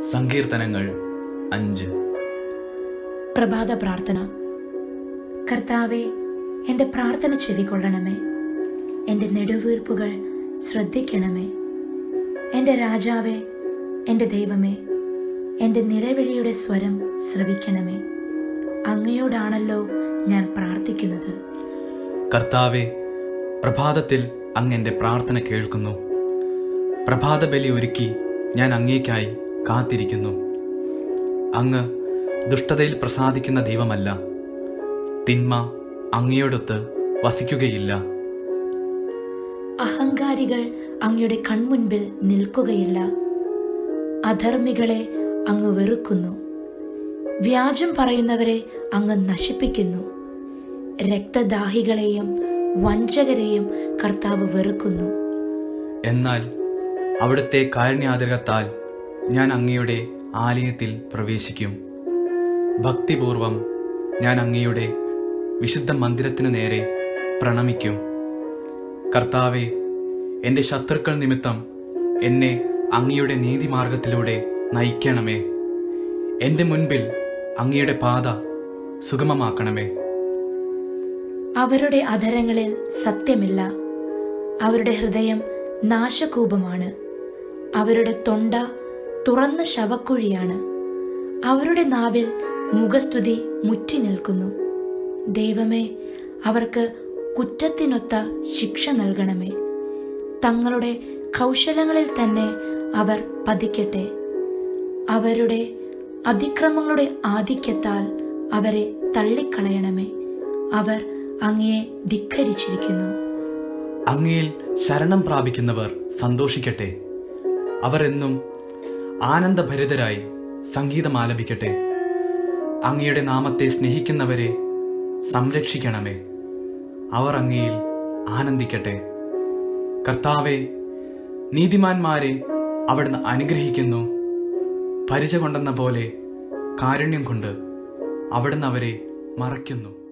സങ്കീർത്തനങ്ങൾ അഞ്ച് പ്രഭാത പ്രാർത്ഥന കർത്താവെ എൻ്റെ പ്രാർത്ഥന ചെവിക്കൊള്ളണമേ എൻ്റെ നെടുവീർപ്പുകൾ ശ്രദ്ധിക്കണമേ എൻ്റെ രാജാവേ എൻ്റെ ദൈവമേ എൻ്റെ നിലവിളിയുടെ സ്വരം ശ്രവിക്കണമേ അങ്ങയോടാണല്ലോ ഞാൻ പ്രാർത്ഥിക്കുന്നത് കർത്താവെ പ്രഭാതത്തിൽ അങ്ങ് എൻ്റെ പ്രാർത്ഥന കേൾക്കുന്നു പ്രഭാത ബലി ഒരുക്കി ഞാൻ അങ്ങേക്കായി കാത്തിരിക്കുന്നു അങ്ങ് ദുഷ്ടതയിൽ പ്രസാദിക്കുന്ന ദൈവമല്ല തിന്മ അങ്ങയോടൊത്ത് വസിക്കുകയില്ല അഹങ്കാരികൾ അങ്ങയുടെ കൺമുൻപിൽ നിൽക്കുകയില്ല അധർമ്മികളെ അങ്ങ് വെറുക്കുന്നു വ്യാജം പറയുന്നവരെ അങ്ങ് നശിപ്പിക്കുന്നു രക്തദാഹികളെയും വഞ്ചകരെയും കർത്താവ് വെറുക്കുന്നു എന്നാൽ അവിടുത്തെ കാരുണ്യാതിരകത്താൽ ഞാൻ അങ്ങയുടെ ആലയത്തിൽ പ്രവേശിക്കും ഭക്തിപൂർവം ഞാൻ അങ്ങയുടെ വിശുദ്ധ മന്ദിരത്തിനു നേരെ പ്രണമിക്കും കർത്താവെ എൻ്റെ ശത്രുക്കൾ നിമിത്തം എന്നെ അങ്ങയുടെ നീതിമാർഗത്തിലൂടെ നയിക്കണമേ എൻ്റെ മുൻപിൽ അങ്ങയുടെ പാത സുഗമമാക്കണമേ അവരുടെ അധരങ്ങളിൽ സത്യമില്ല അവരുടെ ഹൃദയം നാശകൂപമാണ് അവരുടെ തൊണ്ട തുറന്ന ശവക്കുഴിയാണ് അവരുടെ നാവിൽ മുഖസ്തുതി മുറ്റി നിൽക്കുന്നു ദൈവമേ അവർക്ക് കുറ്റത്തിനൊത്ത ശിക്ഷ നൽകണമേ തങ്ങളുടെ കൗശലങ്ങളിൽ തന്നെ അവർ പതിക്കട്ടെ അവരുടെ അതിക്രമങ്ങളുടെ ആധിക്യത്താൽ അവരെ തള്ളിക്കളയണമേ അവർ അങ്ങയെ ധിക്കരിച്ചിരിക്കുന്നു അങ്ങയിൽ ശരണം പ്രാപിക്കുന്നവർ സന്തോഷിക്കട്ടെ അവർ എന്നും ആനന്ദഭരിതരായി സംഗീതം ആലപിക്കട്ടെ അങ്ങയുടെ നാമത്തെ സ്നേഹിക്കുന്നവരെ സംരക്ഷിക്കണമേ അവർ അങ്ങയിൽ ആനന്ദിക്കട്ടെ കർത്താവെ നീതിമാന്മാരെ അവിടുന്ന് അനുഗ്രഹിക്കുന്നു പരിച കൊണ്ടെന്ന പോലെ കാരുണ്യം കൊണ്ട് അവിടുന്ന് അവരെ മറയ്ക്കുന്നു